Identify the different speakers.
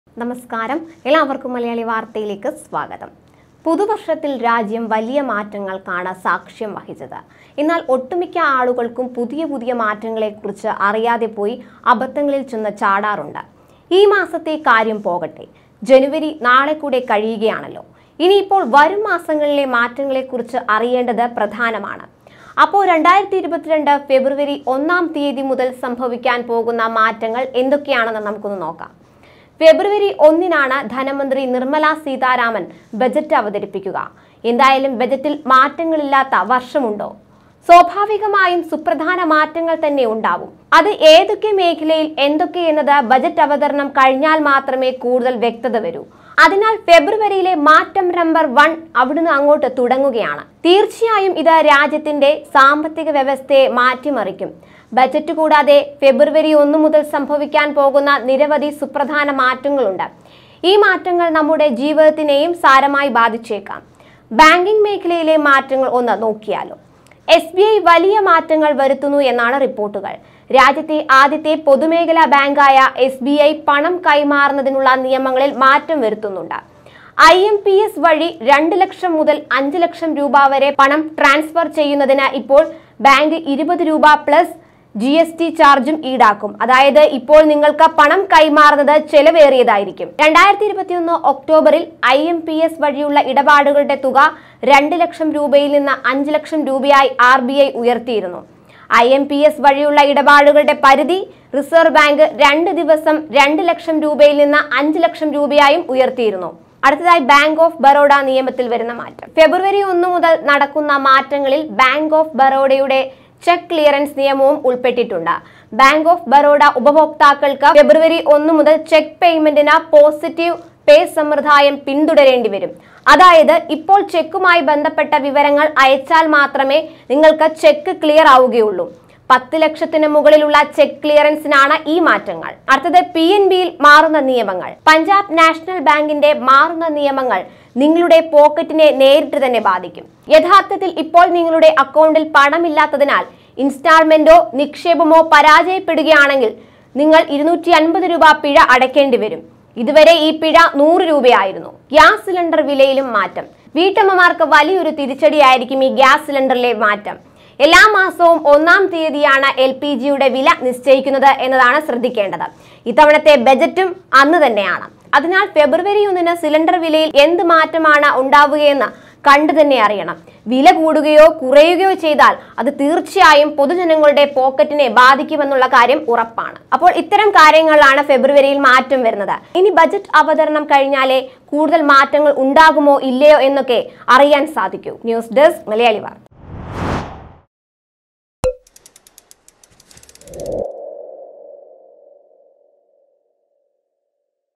Speaker 1: നമസ്കാരം എല്ലാവർക്കും മലയാളി വാർത്തയിലേക്ക് സ്വാഗതം പുതുവർഷത്തിൽ രാജ്യം വലിയ മാറ്റങ്ങൾക്കാണ് സാക്ഷ്യം വഹിച്ചത് എന്നാൽ ഒട്ടുമിക്ക ആളുകൾക്കും പുതിയ പുതിയ മാറ്റങ്ങളെക്കുറിച്ച് അറിയാതെ പോയി അബദ്ധങ്ങളിൽ ചെന്ന് ചാടാറുണ്ട് ഈ മാസത്തെ കാര്യം പോകട്ടെ ജനുവരി നാളെ കൂടെ കഴിയുകയാണല്ലോ ഇനിയിപ്പോൾ വരും മാസങ്ങളിലെ മാറ്റങ്ങളെക്കുറിച്ച് അറിയേണ്ടത് പ്രധാനമാണ് അപ്പോൾ രണ്ടായിരത്തി ഇരുപത്തിരണ്ട് ഫെബ്രുവരി ഒന്നാം തീയതി മുതൽ സംഭവിക്കാൻ പോകുന്ന മാറ്റങ്ങൾ എന്തൊക്കെയാണെന്ന് നമുക്കൊന്ന് നോക്കാം ഫെബ്രുവരി ഒന്നിനാണ് ധനമന്ത്രി നിർമ്മല സീതാരാമൻ ബജറ്റ് അവതരിപ്പിക്കുക എന്തായാലും ബജറ്റിൽ മാറ്റങ്ങളില്ലാത്ത വർഷമുണ്ടോ സ്വാഭാവികമായും സുപ്രധാന മാറ്റങ്ങൾ തന്നെ ഉണ്ടാവും അത് ഏതൊക്കെ മേഖലയിൽ എന്തൊക്കെ എന്നത് ബജറ്റ് അവതരണം കഴിഞ്ഞാൽ മാത്രമേ കൂടുതൽ വ്യക്തത വരൂ അതിനാൽ ഫെബ്രുവരിയിലെ മാറ്റം നമ്പർ വൺ അവിടുന്ന് അങ്ങോട്ട് തുടങ്ങുകയാണ് തീർച്ചയായും ഇത് രാജ്യത്തിന്റെ സാമ്പത്തിക വ്യവസ്ഥയെ മാറ്റിമറിക്കും ബജറ്റ് കൂടാതെ ഫെബ്രുവരി ഒന്ന് മുതൽ സംഭവിക്കാൻ പോകുന്ന നിരവധി സുപ്രധാന മാറ്റങ്ങളുണ്ട് ഈ മാറ്റങ്ങൾ നമ്മുടെ ജീവിതത്തിനെയും സാരമായി ബാധിച്ചേക്കാം ബാങ്കിംഗ് മേഖലയിലെ മാറ്റങ്ങൾ ഒന്ന് നോക്കിയാലോ എസ് ബി ഐ വലിയ മാറ്റങ്ങൾ വരുത്തുന്നു എന്നാണ് റിപ്പോർട്ടുകൾ രാജ്യത്തെ ആദ്യത്തെ പൊതുമേഖലാ ബാങ്കായ എസ് ബി ഐ പണം കൈമാറുന്നതിനുള്ള നിയമങ്ങളിൽ മാറ്റം വരുത്തുന്നുണ്ട് ഐ എം പി എസ് വഴി രണ്ട് ലക്ഷം മുതൽ അഞ്ച് ലക്ഷം രൂപ വരെ പണം ട്രാൻസ്ഫർ ചെയ്യുന്നതിന് ഇപ്പോൾ ബാങ്ക് ഇരുപത് രൂപ പ്ലസ് ജി എസ് ടി ചാർജും ഈടാക്കും അതായത് ഇപ്പോൾ നിങ്ങൾക്ക് പണം കൈമാറുന്നത് ചെലവേറിയതായിരിക്കും രണ്ടായിരത്തി ഇരുപത്തിയൊന്ന് ഒക്ടോബറിൽ ഐ എം പി എസ് വഴിയുള്ള ഇടപാടുകളുടെ തുക രണ്ട് ലക്ഷം രൂപയിൽ നിന്ന് അഞ്ച് ലക്ഷം രൂപയായി ആർ ബി ഐ ഉയർത്തിയിരുന്നു ഐ എം പി എസ് വഴിയുള്ള ഇടപാടുകളുടെ പരിധി റിസർവ് ബാങ്ക് രണ്ട് ദിവസം രണ്ട് ലക്ഷം രൂപയിൽ നിന്ന് അഞ്ച് ലക്ഷം രൂപയായും ഉയർത്തിയിരുന്നു അടുത്തതായി ബാങ്ക് ഓഫ് ബറോഡ നിയമത്തിൽ വരുന്ന മാറ്റം ഫെബ്രുവരി ഒന്ന് മുതൽ നടക്കുന്ന മാറ്റങ്ങളിൽ ബാങ്ക് ഓഫ് ബറോഡയുടെ ചെക്ക് ക്ലിയറൻസ് നിയമവും ഉൾപ്പെട്ടിട്ടുണ്ട് ബാങ്ക് ഓഫ് ബറോഡ ഉപഭോക്താക്കൾക്ക് ഫെബ്രുവരി ഒന്ന് മുതൽ ചെക്ക് പേയ്മെന്റിന് പോസിറ്റീവ് പേ സമ്പ്രദായം പിന്തുടരേണ്ടി വരും അതായത് ഇപ്പോൾ ചെക്കുമായി ബന്ധപ്പെട്ട വിവരങ്ങൾ അയച്ചാൽ മാത്രമേ നിങ്ങൾക്ക് ചെക്ക് ക്ലിയർ ആവുകയുള്ളൂ പത്ത് ലക്ഷത്തിന് മുകളിലുള്ള ചെക്ക് ക്ലിയറൻസിനാണ് ഈ മാറ്റങ്ങൾ അടുത്തത് പി എൻ ബിയിൽ മാറുന്ന നിയമങ്ങൾ പഞ്ചാബ് നാഷണൽ ബാങ്കിന്റെ മാറുന്ന നിയമങ്ങൾ നിങ്ങളുടെ പോക്കറ്റിനെ നേരിട്ട് തന്നെ ബാധിക്കും യഥാർത്ഥത്തിൽ ഇപ്പോൾ നിങ്ങളുടെ അക്കൗണ്ടിൽ പണമില്ലാത്തതിനാൽ ഇൻസ്റ്റാൾമെന്റോ നിക്ഷേപമോ പരാജയപ്പെടുകയാണെങ്കിൽ നിങ്ങൾ ഇരുന്നൂറ്റി അൻപത് രൂപ പിഴ അടയ്ക്കേണ്ടി വരും ഇതുവരെ ഈ പിഴ നൂറ് രൂപയായിരുന്നു ഗ്യാസ് സിലിണ്ടർ വിലയിലും മാറ്റം വീട്ടമ്മമാർക്ക് വലിയൊരു തിരിച്ചടിയായിരിക്കും ഈ ഗ്യാസ് സിലിണ്ടറിലെ മാറ്റം എല്ലാ മാസവും ഒന്നാം തീയതിയാണ് എൽ പി ജിയുടെ വില നിശ്ചയിക്കുന്നത് എന്നതാണ് ശ്രദ്ധിക്കേണ്ടത് ഇത്തവണത്തെ ബജറ്റും അന്ന് തന്നെയാണ് അതിനാൽ ഫെബ്രുവരി ഒന്നിന് സിലിണ്ടർ വിലയിൽ എന്ത് മാറ്റമാണ് ഉണ്ടാവുകയെന്ന് കണ്ടു തന്നെ അറിയണം വില കൂടുകയോ കുറയുകയോ ചെയ്താൽ അത് തീർച്ചയായും പൊതുജനങ്ങളുടെ പോക്കറ്റിനെ ബാധിക്കുമെന്നുള്ള കാര്യം ഉറപ്പാണ് അപ്പോൾ ഇത്തരം കാര്യങ്ങളിലാണ് ഫെബ്രുവരിയിൽ മാറ്റം വരുന്നത് ഇനി ബജറ്റ് അവതരണം കഴിഞ്ഞാലേ കൂടുതൽ മാറ്റങ്ങൾ ഉണ്ടാകുമോ ഇല്ലയോ എന്നൊക്കെ അറിയാൻ സാധിക്കൂ ന്യൂസ് ഡെസ്ക് മലയാളി വാർത്ത